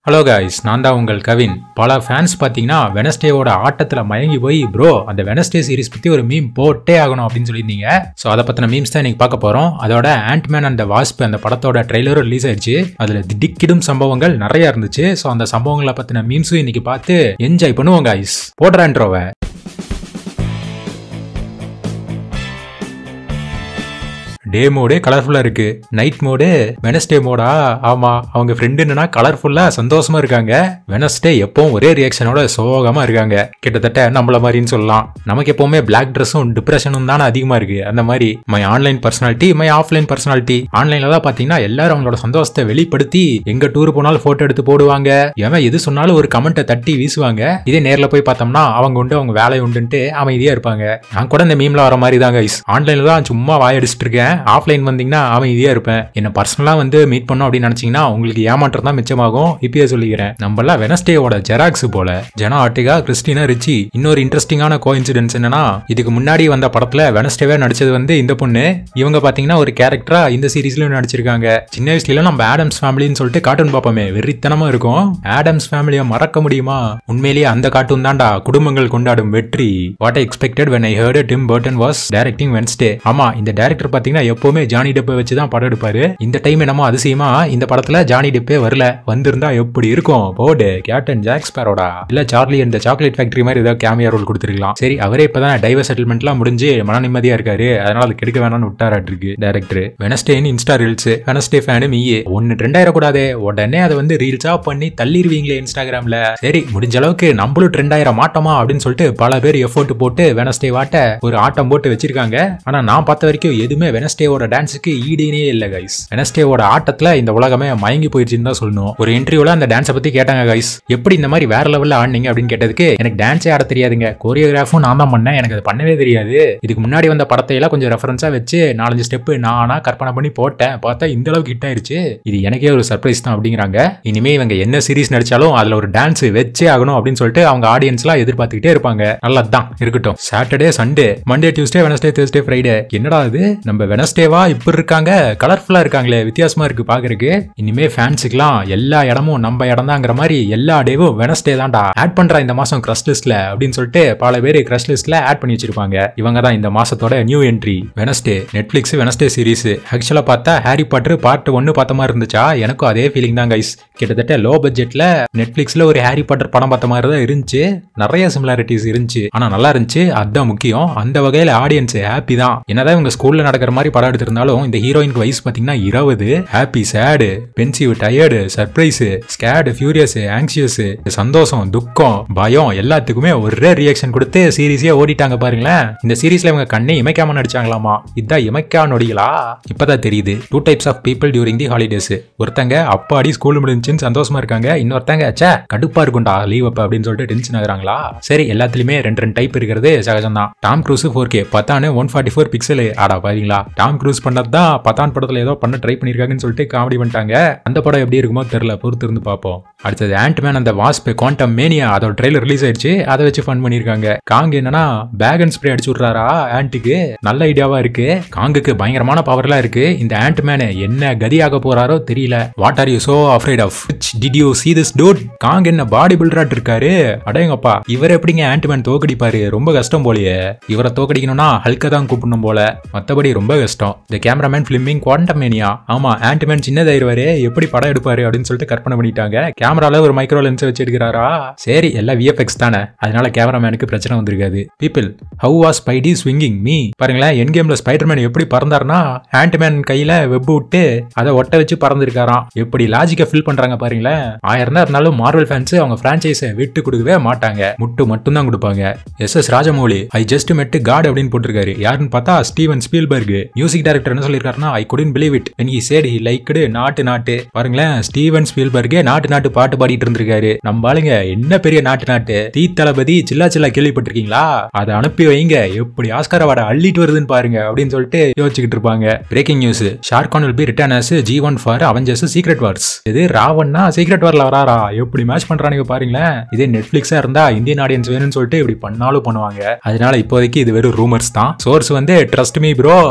hello guys நான் தான் உங்கள் கவின் பல ஃபேன்ஸ் பார்த்தீங்கன்னா வெனஸ்டேவோட ஆட்டத்தில் மயங்கி போய் ப்ரோ அந்த வெனஸ்டே சீரிஸ் பற்றி ஒரு மீம் போட்டே ஆகணும் அப்படின்னு சொல்லியிருந்தீங்க ஸோ அதை பற்றின மீம்ஸ் தான் இன்னைக்கு பார்க்க போகிறோம் அதோட ஆண்ட்மேன் அந்த வாஸ்ப் அந்த படத்தோட ட்ரெய்லரும் ரிலீஸ் ஆயிடுச்சு அதில் திடுக்கிடும் சம்பவங்கள் நிறைய இருந்துச்சு ஸோ அந்த சம்பவங்களை பற்றின மீம்ஸும் இன்னைக்கு பார்த்து என்ஜாய் பண்ணுவோம் காய்ஸ் போடுறான்றோவை டே மோடே கலர்ஃபுல்லா இருக்கு நைட் மோடு வெனஸ்டே மோடா ஆமா அவங்க ஃப்ரெண்டு என்னன்னா கலர்ஃபுல்லா சந்தோஷமா இருக்காங்க வெனஸ்டே எப்பவும் ஒரே ரியாக்ஷனோட சோகமா இருக்காங்க கிட்டத்தட்ட நம்மள மாதிரின்னு சொல்லலாம் நமக்கு எப்பவுமே பிளாக் ட்ரெஸ்ஸும் டிப்ரெஷனும் தானே அதிகமா இருக்கு அந்த மாதிரி my online personality my offline personality ஆன்லைன்ல தான் பாத்தீங்கன்னா எல்லாரும் அவங்களோட சந்தோஷத்தை வெளிப்படுத்தி எங்க டூர் போனாலும் போட்டோ எடுத்து போடுவாங்க எவன் எது சொன்னாலும் ஒரு கமெண்ட்டை தட்டி வீசுவாங்க இதே நேர்ல போய் பார்த்தோம்னா அவங்க உண்டு அவங்க வேலை உண்டுன்ட்டு அமைதியா இருப்பாங்க நான் கூட இந்த மீம்ல வர மாதிரி தான் கைஸ் ஆன்லைன்ல தான் சும்மா வாயடிச்சிட்டு இருக்கேன் ஆஃப்லைன் வந்தீங்கன்னா அமைதியா இருப்பேன் என்ன பர்சனலா வந்து மீட் பண்ணோம் அப்படின்னு நினைச்சீங்கன்னா உங்களுக்கு ஏமாற்றம் தான் மிச்சமாகும் இப்பயே சொல்லிக்கிறேன் நம்மளாம் வெனஸ்டேவோட ஜெராக்ஸ் போல ஜனா ஆர்டிகா கிறிஸ்டினா ரிச்சி இன்னொரு இன்ட்ரெஸ்டிங்கான கோ இன்சிடென்ட்ஸ் என்னன்னா இதுக்கு முன்னாடி வந்த படத்துல வெனஸ்டேவே நடிச்சது வந்து இந்த பொண்ணு இவங்க பாத்தீங்கன்னா ஒரு கேரக்டரா இந்த சீரீஸ்லயும் நடிச்சிருக்காங்க சின்ன வயசுல நம்ம ஆடம்ஸ் ஃபேமிலின்னு சொல்லிட்டு கார்ட்டூன் பார்ப்போமே வெறித்தனமா இருக்கும் ஆடம்ஸ் ஃபேமிலியை மறக்க முடியுமா உண்மையிலேயே அந்த கார்ட்டூன் தான்டா குடும்பங்கள் கொண்டாடும் வெற்றி what expected when I heard Tim Burton was directing Wednesday ஆமா இந்த டைரக்டர் பாத்தீங்கன்னா எப்பவுமே ஜானி டெப்பை வச்சு தான் படம் எடுப்பாரு இந்த டைம் என்னமோ அதிசயமா இந்த படத்துல ஜானி டெப்பே வரல வந்திருந்தா எப்படி இருக்கும் போடு கேப்டன் ஜாக் ஸ்பேரோடா இல்ல சார்லி இந்த சாக்லேட் ஃபேக்டரி மாதிரி ஏதாவது கேமியா ரோல் கொடுத்துருக்கலாம் சரி அவரே இப்பதான் டைவர் செட்டில்மெண்ட்லாம் முடிஞ்சு மன நிம்மதியா இருக்காரு அதனால அது கெடுக்க வேணாம்னு விட்டாராட்டு இருக்கு டேரக்டர் வெனஸ்டேன்னு இன்ஸ்டா ரீல்ஸ் வெனஸ்டே ஃபேனு மீயே ஒன்னு ட்ரெண்ட் ஆயிடக்கூடாதே உடனே அதை வந்து ரீல்ஸா பண்ணி தள்ளிடுவீங்களே இன்ஸ்டாகிராம்ல சரி முடிஞ்ச அளவுக்கு நம்மளும் ட்ரெண்ட் ஆயிர மாட்டோமா அப்படின்னு சொல்லிட்டு பல பேர் எஃபோர்ட் போட்டு வெனஸ்டே வாட்ட ஒரு ஆட்டம் போட்டு வச்சிருக்காங்க ஆனா நான் பார்த்த வரைக்கும் எதுவுமே வெனஸ்டேவோட டான்ஸுக்கு ஈடுனே இல்ல கைஸ் வெனஸ்டேவோட ஆட்டத்துல இந்த உலகமே மயங்கி போயிருச்சுன்னு தான் சொல்லணும் ஒரு இன்டர்வியூல அந்த டான்ஸை பத்தி கேட்டாங்க கைஸ் எப்படி இந்த மாதிரி வேற லெவல்ல ஆடினீங்க அப்படின்னு கேட்டதுக்கு எனக்கு டான்ஸே ஆட தெரியாதுங்க கோரியோகிராஃபும் நான் தான் பண்ணேன் எனக்கு அது பண்ணவே தெரியாது இதுக்கு முன்னாடி வந்த படத்தை எல்லாம் கொஞ்சம் ரெஃபரன்ஸா வச்சு நாலஞ்சு ஸ்டெப் நானா கற்பனை பண்ணி போட்டேன் பார்த்தா இந்த அளவுக்கு ஹிட் ஆயிருச்சு இது எனக்கே ஒரு சர்ப்ரைஸ் தான் அப்படிங்கிறாங்க இனிமே இவங்க என்ன சீரிஸ் நடிச்சாலும் அதுல ஒரு டான்ஸ் வச்சே ஆகணும் அப்படின்னு சொல்லிட்டு அவங்க ஆடியன்ஸ்லாம் எதிர்பார்த்துக்கிட்டே இருப்பாங்க நல்லதுதான் இருக்கட்டும் Saturday Sunday Monday Tuesday Wednesday Thursday Friday என்னடா இது நம்ம வெனஸ்டேவா இப்படி இருக்காங்க கலர்ஃபுல்லா இருக்காங்களே வித்தியாசமா இருக்கு பாக்குறதுக்கு இனிமே ஃபேன்ஸுக்குலாம் எல்லா இடமும் நம்ம இடம் தாங்கிற மாதிரி எல்லா டேவும் வெனஸ்டே தான்டா ஆட் பண்றா இந்த மாசம் கிரஷ் லிஸ்ட்ல அப்படின்னு சொல்லிட்டு பல பேர் கிரஷ் லிஸ்ட்ல ஆட் பண்ணி வச்சிருப்பாங்க இவங்க தான் இந்த மாசத்தோட new entry Wednesday Netflix Wednesday series ஆக்சுவலா பார்த்தா ஹாரி பாட்டர் பார்ட் ஒன்னு பார்த்த மாதிரி இருந்துச்சா எனக்கும் அதே ஃபீலிங் தான் கைஸ் கிட்டத்தட்ட லோ பட்ஜெட்ல நெட்ஃபிளிக்ஸ்ல ஒரு ஹாரி பாட்டர் படம் பார்த்த மாதிரி தான் இருந்துச்சு நிறைய சிமிலாரிட்டிஸ் இருந்துச்சு ஆனா நல்லா இருந்துச்சு அதுதான் முக்கியம் அந்த வகையில ஆடியன்ஸ் ஹாப்பி தான் என்னதான் இவங்க ஸ்கூல்ல நடக்கிற மாதிரி படம் எடுத்திருந்தாலும் இந்த ஹீரோயினுக்கு வயசு பாத்தீங்கன்னா இருபது happy sad pensive tired surprise scared furious anxious சந்தோஷம் துக்கம் பயம் எல்லாத்துக்குமே ஒரே ரியாக்ஷன் கொடுத்து சீரீஸே ஓடிட்டாங்க பாருங்களேன் இந்த சீரீஸ்ல இவங்க கண்ணே இமைக்காம நடிச்சாங்களாமா இதான் இமைக்கா நொடிகளா இப்பதான் தெரியுது two types of people during the holidays ஒருத்தங்க அப்பாடி ஸ்கூல் முடிஞ்சுன்னு சந்தோஷமா இருக்காங்க இன்னொருத்தங்க ச்சே கடுப்பா இருக்கும்டா லீவ் அப்ப அப்படின்னு சொல்லிட்டு டென்ஷன் ஆகுறாங்களா சரி எல்லாத்துலயுமே ரெண்டு ரெண்டு டைப் இருக்கிறது சகஜம் தான் டாம் க்ரூஸ் ஃபோர் கே பத்தானு ஒன் ஃபார்ட்டி ஃபோர் பிக்சல் ஆடா பாத்தீங்களா டாம் க்ரூஸ் பண்ணது தான் பத்தான் படத்துல ஏதோ பண்ண ட்ரை பண்ணிருக்காங்கன்னு சொல்லிட்டு காமெடி பண்ணிட்டாங்க அந்த படம் எப்படி இருக்குமோ தெரியல பொறுத்து இருந்து பார்ப்போம் அடுத்தது ஆண்ட்மேன் அந்த வாஸ்ப் குவாண்டம் மேனியா அதோட ட்ரெய்லர் ரிலீஸ் ஆயிடுச்சு அதை வச்சு ஃபன் பண்ணிருக்காங்க காங் என்னன்னா பேக் அண்ட் ஸ்ப்ரே அடிச்சு விட்றாரா ஆண்ட்டுக்கு நல்ல ஐடியாவா இருக்கு காங்குக்கு பயங்கரமான பவர்லாம் இருக்கு இந்த ஆண்ட் மேனு என்ன கதியாக போறாரோ தெரியல what are you so afraid of did you see this dude Kang என்ன பாடி பில்டராட் இருக்காரு அடேங்கப்பா இவர் எப்படிங்க ஆண்ட்மேன் தோக்கடிப்பாரு ரொம்ப கஷ்டம் போலயே இவரை தோக்கடிக்கணும்னா ஹல்க தான் கூப்பிடணும் போல மத்தபடி ரொம்ப கஷ்டம் இந்த கேமராமேன் ஃபிலிமிங் குவாண்டம் மேனியா ஆமா ஆண்ட்மேன் சின்னதாயிருவாரு எப்படி படம் எடுப்பாரு அப்படின்னு சொல்லிட்டு கற்பனை பண்ணிட்டாங்க கேமரால ஒரு மைக்ரோ லென்ஸ் வச்சு எடுக்கிறாரா சரி எல்லாம் விஎஃப்எக்ஸ் தானே அதனால கேமராமேனுக்கு பிரச்சனை வந்திருக்காது people how was Spidey swinging me பாருங்களேன் என் கேம்ல ஸ்பைடர்மேன் எப்படி பறந்தாருன்னா ஆண்ட்மேன் கையில வெப் விட்டு அதை ஒட்ட வச்சு பறந்துருக்காராம் எப்படி லாஜிக்கை ஃபில் பண்றாங்க பாருங்களேன் ஆயிரம் தான் இருந்தாலும் மார்வல் ஃபேன்ஸ் அவங்க பிரான்ச்சைஸை விட்டு கொடுக்கவே மாட்டாங்க முட்டு மட்டும் தான் கொடுப்பாங்க S S Rajamouli I just met God அப்படின்னு போட்டிருக்காரு யாருன்னு பார்த்தா ஸ்டீவன் ஸ்பீல்பர்க் மியூசிக் டைரக்டர் என்ன சொல்லிருக்காருன்னா I couldn't believe it when he said he liked நாட்டு நாட்டு பாருங்களேன் ஸ்டீவன் ஸ்பீல்பர்கே நாட்டு நாட்டு பாட்டு பாடிட்டு இருந்திருக்காரு நம்ம ஆளுங்க என்ன பெரிய நாட்டு நாட்டு தீ தளபதி சில்லா சில்லா கேள்விப்பட்டிருக்கீங்களா அதை அனுப்பி வைங்க எப்படி ஆஸ்கார் அவார்டை அள்ளிட்டு வருதுன்னு பாருங்க அப்படின்னு சொல்லிட்டு யோசிச்சுக்கிட்டு இருப்பாங்க breaking news Shah Rukh Khan will be return as G one for Avengers secret wars இது ராவன்னா சீக்ரெட் வார்ல வராரா எப்படி மேட்ச் பண்றானுங்க பாருங்களேன் இதே நெட்ஃபிளிக்ஸா இருந்தா இந்தியன் ஆடியன்ஸ் வேணும்னு சொல்லிட்டு இப்படி பண்ணாலும் பண்ணுவாங்க அதனால இப்போதைக்கு இது வெறும் ரூமர்ஸ் தான் சோர்ஸ் வந்து ட்ரஸ்ட் மீ ப்ரோ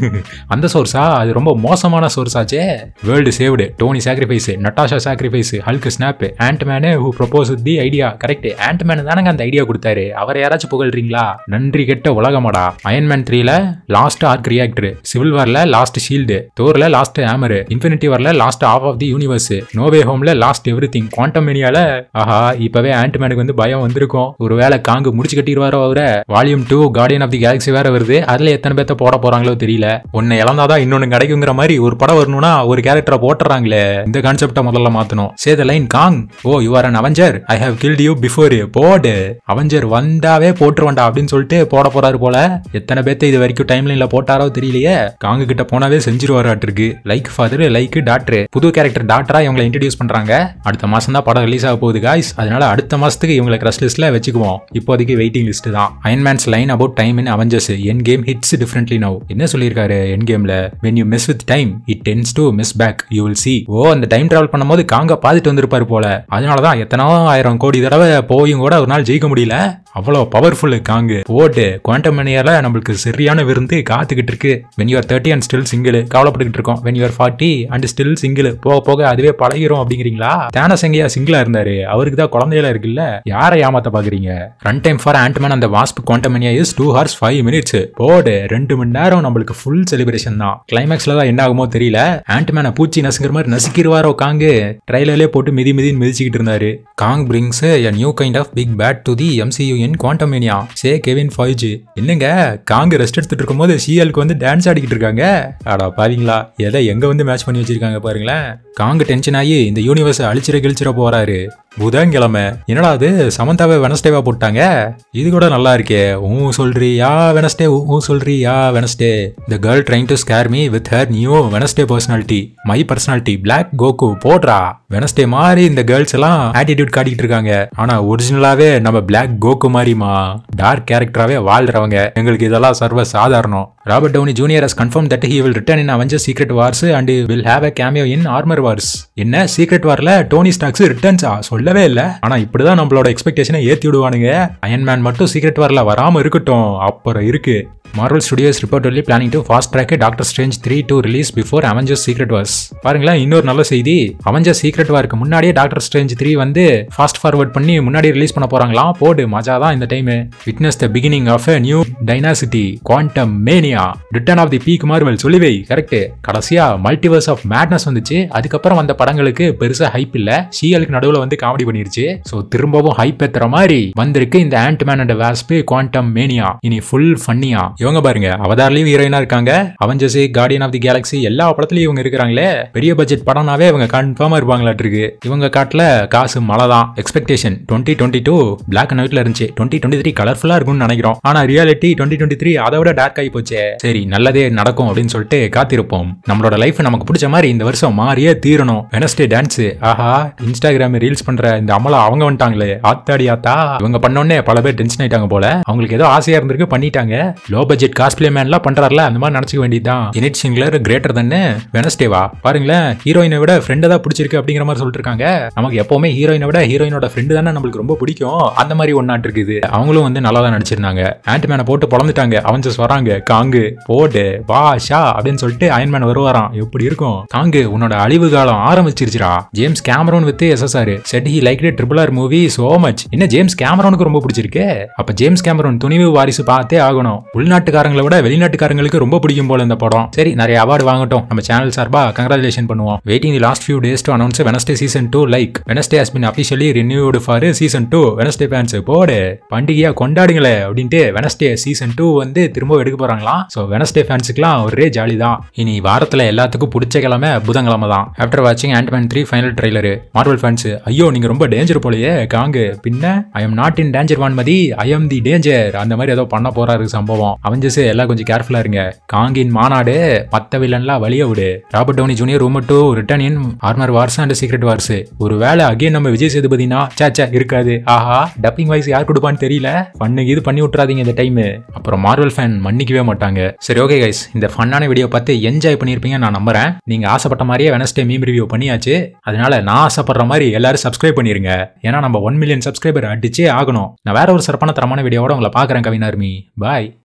அந்த சோர்ஸா அது ரொம்ப மோசமான சோர்ஸ் ஆச்சே world saved Tony sacrifice Natasha sacrifice Hulk snap Ant Man who propose the idea correct Ant Man தானங்க அந்த ஐடியா கொடுத்தாரு அவரை யாராச்சும் புகழ்றீங்களா நன்றி கெட்ட உலகமாடா அயன்மேன் த்ரீல லாஸ்ட் ஆர்க் ரியாக்டர் சிவில் வார்ல லாஸ்ட் ஷீல்டு தோர்ல லாஸ்ட் ஹேமர் இன்ஃபினிட்டி வார்ல lost half of the universe no way ஹோம்ல லாஸ்ட் எவ்ரி திங் குவாண்டம் மேனியால ஆஹா இப்பவே ஆண்ட்மேனுக்கு வந்து பயம் வந்திருக்கும் ஒருவேளை காங்கு முடிச்சு கட்டிடுவாரோ அவரை volume two guardian of the galaxy வேற வருது அதுல எத்தனை பேர்த்த போட போறாங்களோ தெரியல ஒன்னு இழந்தாதான் இன்னொன்னு கிடைக்குங்கிற மாதிரி ஒரு படம் வரணும்னா ஒரு கேரக்டரை போட்டுறாங்களே இந்த கான்செப்டை முதல்ல மாத்தணும் say the line Kang oh you are an Avenger I have killed you before போடு அவெஞ்சர் வந்தாவே போட்டுருவான்டா அப்படின்னு சொல்லிட்டு போட போறாரு போல எத்தனை பேர்த்த இது வரைக்கும் டைம் லைன்ல போட்டாரோ தெரியலையே காங்கு கிட்ட போனாவே செஞ்சிருவாராட்டிருக்கு லைக் ஃபாதர் லைக் டாக்டர் புது கேரக்டர் டாக்டரா இவங்களை இன்ட்ரடியூஸ் பண்றாங்க அடுத்த மாசம் தான் படம் ரிலீஸ் ஆக போகுது காய்ஸ் அதனால அடுத்த மாசத்துக்கு இவங்களை கிரஸ் லிஸ்ட்ல வச்சுக்குவோம் இப்போதைக்கு வெயிட்டிங் லிஸ்ட் தான் Iron Man's line about time in Avengers Endgame hits differently now என்ன சொல்லியிருக்காரு என் கேம்ல when you mess with time it tends to mess back you will see oh அந்த டைம் டிராவல் பண்ணும்போது காங்க பார்த்துட்டு வந்திருப்பாரு போல அதனால தான் எத்தனோ ஆயிரம் கோடி தடவை போயும் கூட ஒரு நாள் ஜெயிக்க முடியல அவ்வளோ பவர்ஃபுல்லு காங்கு போட்டு குவாண்டம் மணியால நம்மளுக்கு சரியான விருந்து காத்துக்கிட்டு இருக்கு when you're thirty and still single கவலைப்பட்டுக்கிட்டு இருக்கோம் when you're forty and still single போக போக அதுவே பழகிரும் அப்படிங்கிறீங்களா தேன செங்கையா சிங்கிளா இருந்தாரு அவருக்கு தான் குழந்தையில இருக்குல்ல யாரை ஏமாத்த பாக்குறீங்க ரன் டைம் ஃபார் ஆண்ட்மேன் அந்த Wasp Quantumania is two hours five minutes போடு ரெண்டு மணி நேரம் நம்மளுக்கு ஃபுல் செலிப்ரேஷன் தான் கிளைமேக்ஸ்ல தான் என்ன ஆகுமோ தெரியல ஆண்ட்மேனை பூச்சி நசுங்கிற மாதிரி நசுக்கிடுவாரோ காங்கு ட்ரைலர்லேயே போட்டு மிதி மிதின்னு மிதிச்சுக்கிட்டு இருந்தாரு Kang brings a new kind of big bad to the MCU in Quantumania say Kevin Feige என்னங்க காங் ரெஸ்ட் எடுத்துட்டு இருக்கும்போது சிஎலுக்கு வந்து டான்ஸ் ஆடிக்கிட்டு இருக்காங்க ஆடா பாத்தீங்களா எதை எங்க வந்து மேட்ச் பண்ணி வச்சிருக்காங்க பாருங்களேன் காங் டென்ஷன் ஆகி இந்த யூனிவர்ஸ் அழிச்சிட கிழிச்சிட போறாரு புதன்கிழமை என்னடா அது சமந்தாவை வெனஸ்டேவா போட்டாங்க இது கூட நல்லா இருக்கே ஊ சொல்றியா வெனஸ்டே ஊ சொல்றியா Wednesday the girl trying to scare me with her new Wednesday personality my personality black Goku போட்ரா வெனஸ்டே மாதிரி இந்த கேர்ள்ஸ் எல்லாம் ஆட்டிடியூட் காட்டிட்டு இருக்காங்க ஆனா ஒரிஜினலாவே நம்ம பிளாக் கோகு மாதிரிமா டார்க் கேரக்டராவே வாழ்றவங்க எங்களுக்கு இதெல்லாம் சர்வ சாதாரணம் Robert Downey Junior has confirm that he will return in Avenger secret wars and will have a cameo in armour wars என்ன சீக்ரெட் வார்ல டோனி ஸ்டாக்ஸ் ரிட்டர்ன்ஸா சொல்லவே இல்ல ஆனா இப்படிதான் நம்மளோட எக்ஸ்பெக்டேஷனை ஏத்தி விடுவானுங்க அயன்மேன் மட்டும் சீக்ரெட் வார்ல வராம இருக்கட்டும் அப்புறம் இருக்கு Marvel studios reportedly planning to fast track doctor strange three to release before Avengers secret wars பாருங்களேன் இன்னொரு நல்ல செய்தி அவெஞ்சர் சீக்ரெட் வார்க்கு முன்னாடியே டாக்டர் ஸ்ட்ரேஞ்ச் த்ரீ வந்து ஃபாஸ்ட் ஃபார்வர்ட் பண்ணி முன்னாடி ரிலீஸ் பண்ண போறாங்களாம் போடு மஜா தான் இந்த time witness the beginning of a new dynasty Quantumania return of the peak Marvel சொல்லிவை கரெக்ட் கடைசியா மல்டிவர்ஸ் ஆஃப் மேட்னஸ் வந்துச்சு அதுக்கப்புறம் வந்த படங்களுக்கு பெருசா ஹைப் இல்ல சிஎலுக்கு நடுவுல வந்து காமெடி பண்ணிருச்சு ஸோ திரும்பவும் ஹைப் ஏத்துற மாதிரி வந்திருக்கு இந்த Ant Man and Wasp Quantumania இனி ஃபுல் ஃபன்னியா இவங்க பாருங்க அவதார்லயும் ஹீரோயினா இருக்காங்க Avengers guardian of the galaxy எல்லா படத்துலயும் இவங்க இருக்கிறாங்களே பெரிய பட்ஜெட் படம்னாவே இவங்க கன்ஃபார்மா இருப்பாங்களாட்டு இருக்கு இவங்க காட்டுல காசு மழை தான் expectation twenty twenty two black and ஒயிட்ல இருந்துச்சு டுவெண்ட்டி டுவெண்ட்டி த்ரீ கலர்ஃபுல்லா இருக்கும்னு நினைக்கிறோம் ஆனா ரியாலிட்டி டுவெண்ட்டி டுவெண்ட்டி த்ரீ அதை விட டார்க் ஆகி போச்சே சரி நல்லதே நடக்கும் அப்படின்னு சொல்லிட்டு காத்திருப்போம் நம்மளோட லைஃப் நமக்கு பிடிச்ச மாதிரி இந்த வருஷம் மாறியே தீரணும் வெனஸ்டே டான்ஸ் ஆஹா இன்ஸ்டாகிராம் ரீல்ஸ் பண்ற இந்த அமலா அவங்க வந்துட்டாங்களே ஆத்தாடி ஆத்தா இவங்க பண்ணோடனே பல பேர் டென்ஷன் ஆயிட்டாங்க போல அவங்களுக்கு ஏதோ ஆசையா இருந்திருக்கு பண்ணிட்டாங்க லோ பட்ஜெட் காஸ்ட்லி மேன்லாம் பண்றாருல அந்த மாதிரி நினைச்சுக்க வேண்டியதுதான் இனிட் சிங்லர் கிரேட்டர் தன்னு வெனஸ்டேவா பாருங்களேன் ஹீரோயினை விட ஃப்ரெண்டு தான் பிடிச்சிருக்கு அப்படிங்கிற மாதிரி சொல்லிட்டு இருக்காங்க நமக்கு எப்பவுமே ஹீரோயினை விட ஹீரோயினோட ஃப்ரெண்டு தானே நம்மளுக்கு ரொம்ப பிடிக்கும் அந்த மாதிரி ஒன்னாட்டு இருக்குது அவங்களும் வந்து நல்லா தான் நடிச்சிருந்தாங்க ஆண்ட்மேனை போட்டு பொழந்துட்டாங்க அவன்ஸ் வராங்க காங்கு போட்டு வா ஷா அப்படின்னு சொல்லிட்டு அயன்மேன் வருவாராம் எப்படி இருக்கும் காங்கு உன்னோட அழிவு காலம் ஆரம்பிச்சிருச்சுடா James Cameron with SSR said he like triple R movie so much என்ன ஜேம்ஸ் கேமரோனுக்கு ரொம்ப பிடிச்சிருக்கு அப்ப ஜேம்ஸ் கேமரோன் துணிவு வாரிசு பார்த்தே ஆகணும் உள்நாட்டுக்காரங்களை விட வெளிநாட்டுக்காரங்களுக்கு ரொம்ப பிடிக்கும் போல இந்த படம் சரி நிறைய அவார்டு வாங்கட்டும் நம்ம சேனல் சார்பா கங்க்ராச்சுலேஷன் பண்ணுவோம் waiting the last few days to announce Wednesday season two like Wednesday has been officially renewed for season two Wednesday fans போடு பண்டிகையா கொண்டாடுங்களே அப்படின்ட்டு வெனஸ்டே சீசன் டூ வந்து திரும்ப எடுக்க போறாங்களாம் ஸோ வெனஸ்டே ஃபேன்ஸுக்குலாம் ஒரே ஜாலி தான் இனி வாரத்துல எல்லாத்துக்கும் பிடிச்ச கிழமை புதன்கிழமை தான் ஆஃப்டர் வாட்சிங் Ant Man three final trailer Marvel fans ஐயோ நீங்க ரொம்ப டேஞ்சர் போலயே காங்கு பின்ன I am not in danger Vanmathi I am the danger அந்த மாதிரி ஏதோ பண்ண போறாரு சம்பவம் அவஞ்சஸ் எல்லாம் கொஞ்சம் கேர்ஃபுல்லா இருங்க காங்கின் மாநாடு மத்த வில்லன்லாம் வழிய விடு Robert Downey Junior rumoured to return in armour wars and secret wars ஒரு வேலை அகைன் நம்ம விஜய் சேதுபதினா சேச்சா இருக்காது ஆஹா டப்பிங் வாய்ஸ் யார் கொடுப்பான்னு தெரியல பண்ணுக்கு இது பண்ணி விட்டுறாதீங்க இந்த டைம் அப்புறம் மார்வல் ஃபேன் மன்னிக்கவே மாட்டாங்க சரி ஓகே கைஸ் இந்த ஃபன்னான வீடியோ பார்த்து என்ஜாய் பண்ணியிருப்பீங்க நான் நம்புறேன் நீங்க ஆசைப்பட்ட மாதிரியே வெனஸ்டே மீம் ரிவ்யூ பண்ணியாச்சு அதனால நான் ஆசைப்படுற மாதிரி எல்லாரும் சப்ஸ்கிரைப் பண்ணிருங்க ஏன்னா நம்ம ஒன் மில்லியன் சப்ஸ்கிரைபர் அடிச்சே ஆகணும் நான் வேற ஒரு சிறப்பான தரமான வீடியோவோட உங்களை பார்க்குறேன் கவினார்மி பாய்